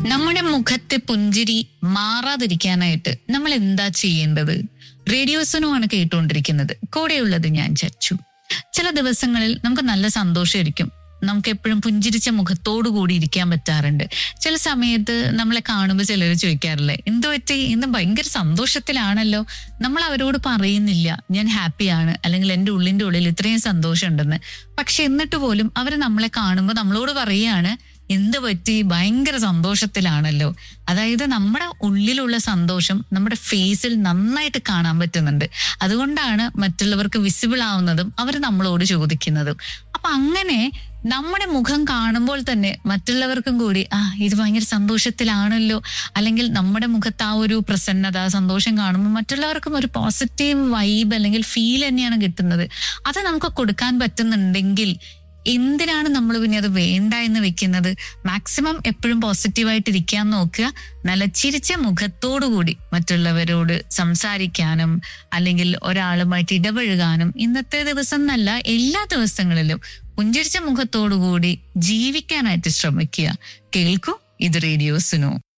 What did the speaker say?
നമ്മുടെ മുഖത്തെ പുഞ്ചിരി മാറാതിരിക്കാനായിട്ട് നമ്മൾ എന്താ ചെയ്യേണ്ടത് റേഡിയോസനുമാണ് കേട്ടുകൊണ്ടിരിക്കുന്നത് കൂടെയുള്ളത് ഞാൻ ചച്ചു ചില ദിവസങ്ങളിൽ നമുക്ക് നല്ല സന്തോഷമായിരിക്കും നമുക്ക് എപ്പോഴും പുഞ്ചിരിച്ച മുഖത്തോടു കൂടി ഇരിക്കാൻ പറ്റാറുണ്ട് ചില സമയത്ത് നമ്മളെ കാണുമ്പോൾ ചിലർ ചോദിക്കാറില്ലേ എന്ത് പറ്റി ഇന്ന് ഭയങ്കര സന്തോഷത്തിലാണല്ലോ നമ്മൾ അവരോട് പറയുന്നില്ല ഞാൻ ഹാപ്പിയാണ് അല്ലെങ്കിൽ എൻ്റെ ഉള്ളിൻ്റെ ഉള്ളിൽ ഇത്രയും സന്തോഷം ഉണ്ടെന്ന് പക്ഷെ എന്നിട്ട് പോലും അവർ നമ്മളെ കാണുമ്പോൾ നമ്മളോട് പറയുകയാണ് എന്ത് പറ്റി ഭയങ്കര സന്തോഷത്തിലാണല്ലോ അതായത് നമ്മുടെ ഉള്ളിലുള്ള സന്തോഷം നമ്മുടെ ഫേസിൽ നന്നായിട്ട് കാണാൻ പറ്റുന്നുണ്ട് അതുകൊണ്ടാണ് മറ്റുള്ളവർക്ക് വിസിബിൾ ആവുന്നതും അവർ നമ്മളോട് ചോദിക്കുന്നതും അപ്പൊ അങ്ങനെ നമ്മുടെ മുഖം കാണുമ്പോൾ തന്നെ മറ്റുള്ളവർക്കും കൂടി ആ ഇത് ഭയങ്കര സന്തോഷത്തിലാണല്ലോ അല്ലെങ്കിൽ നമ്മുടെ മുഖത്ത് ആ ഒരു പ്രസന്നത സന്തോഷം കാണുമ്പോൾ മറ്റുള്ളവർക്കും ഒരു പോസിറ്റീവ് വൈബ് അല്ലെങ്കിൽ ഫീൽ തന്നെയാണ് കിട്ടുന്നത് അത് നമുക്ക് കൊടുക്കാൻ പറ്റുന്നുണ്ടെങ്കിൽ എന്തിനാണ് നമ്മൾ പിന്നെ അത് വേണ്ട എന്ന് വെക്കുന്നത് മാക്സിമം എപ്പോഴും പോസിറ്റീവായിട്ട് ഇരിക്കാൻ നോക്കുക നല്ല ചിരിച്ച മുഖത്തോടുകൂടി മറ്റുള്ളവരോട് സംസാരിക്കാനും അല്ലെങ്കിൽ ഒരാളുമായിട്ട് ഇടപഴകാനും ഇന്നത്തെ ദിവസം എന്നല്ല എല്ലാ ദിവസങ്ങളിലും പുഞ്ചിരിച്ച മുഖത്തോടുകൂടി ജീവിക്കാനായിട്ട് ശ്രമിക്കുക കേൾക്കൂ ഇത് റേഡിയോസിനോ